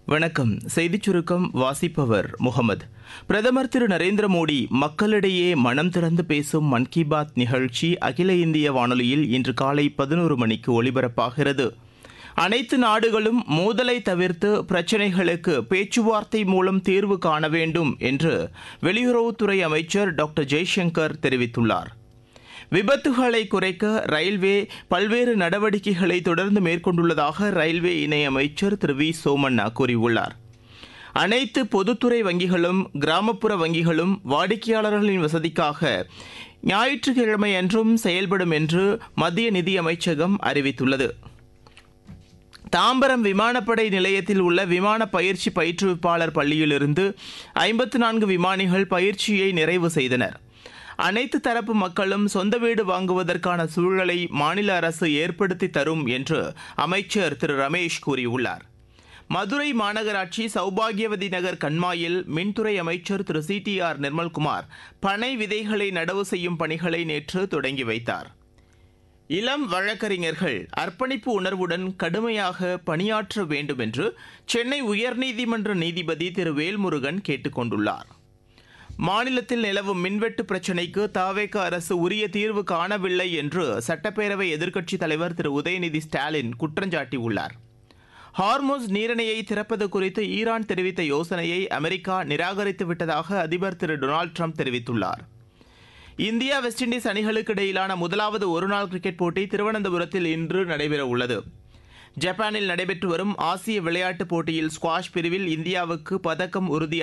வணக்கம் செய்திச் சுருக்கம் வாசிப்பவர் முகமது பிரதமர் திரு நரேந்திர மோடி மக்களிடையே மனம் திறந்து பேசும் மன் கி பாத் நிகழ்ச்சி அகில இந்திய வானொலியில் இன்று காலை பதினோரு மணிக்கு ஒலிபரப்பாகிறது அனைத்து நாடுகளும் மோதலை தவிர்த்து பிரச்சினைகளுக்கு பேச்சுவார்த்தை மூலம் தீர்வு காண வேண்டும் என்று வெளியுறவுத்துறை அமைச்சர் டாக்டர் ஜெய்சங்கர் தெரிவித்துள்ளார் விபத்துகளை குறைக்க ரயில்வே பல்வேறு நடவடிக்கைகளை தொடர்ந்து மேற்கொண்டுள்ளதாக ரயில்வே இணையமைச்சர் திரு வி சோமண்ணா கூறியுள்ளார் அனைத்து பொதுத்துறை வங்கிகளும் கிராமப்புற வங்கிகளும் வாடிக்கையாளர்களின் வசதிக்காக ஞாயிற்றுக்கிழமை அன்றும் செயல்படும் என்று மத்திய நிதியமைச்சகம் அறிவித்துள்ளது தாம்பரம் விமானப்படை நிலையத்தில் உள்ள விமான பயிற்சி பயிற்றுவிப்பாளர் பள்ளியிலிருந்து ஐம்பத்து நான்கு விமானிகள் பயிற்சியை நிறைவு செய்தனர் அனைத்து தரப்பு மக்களும் சொந்த வீடு வாங்குவதற்கான சூழலை மாநில அரசு ஏற்படுத்தி தரும் என்று அமைச்சர் திரு ரமேஷ் கூறியுள்ளார் மதுரை மாநகராட்சி சௌபாகியவதி நகர் கண்மாயில் மின்துறை அமைச்சர் திரு சி டி ஆர் நிர்மல்குமார் பனை விதைகளை நடவு செய்யும் பணிகளை நேற்று தொடங்கி வைத்தார் இளம் வழக்கறிஞர்கள் அர்ப்பணிப்பு உணர்வுடன் கடுமையாக பணியாற்ற வேண்டும் என்று சென்னை உயர்நீதிமன்ற நீதிபதி திரு வேல்முருகன் கேட்டுக் கொண்டுள்ளார் மாநிலத்தில் நிலவும் மின்வெட்டு பிரச்சினைக்கு தாவேக அரசு உரிய தீர்வு காணவில்லை என்று சட்டப்பேரவை எதிர்க்கட்சித் தலைவர் திரு உதயநிதி ஸ்டாலின் குற்றஞ்சாட்டியுள்ளார் ஹார்மோஸ் நீரிணையை திறப்பது குறித்து ஈரான் தெரிவித்த யோசனையை அமெரிக்கா நிராகரித்து விட்டதாக அதிபர் திரு டொனால்டு ட்ரம்ப் தெரிவித்துள்ளார் இந்தியா வெஸ்ட் இண்டீஸ் அணிகளுக்கு இடையிலான முதலாவது ஒருநாள் கிரிக்கெட் போட்டி திருவனந்தபுரத்தில் இன்று நடைபெற உள்ளது ஜப்பானில் நடைபெற்று வரும் ஆசிய விளையாட்டுப் போட்டியில் ஸ்குவாஷ் பிரிவில் இந்தியாவுக்கு பதக்கம் உறுதி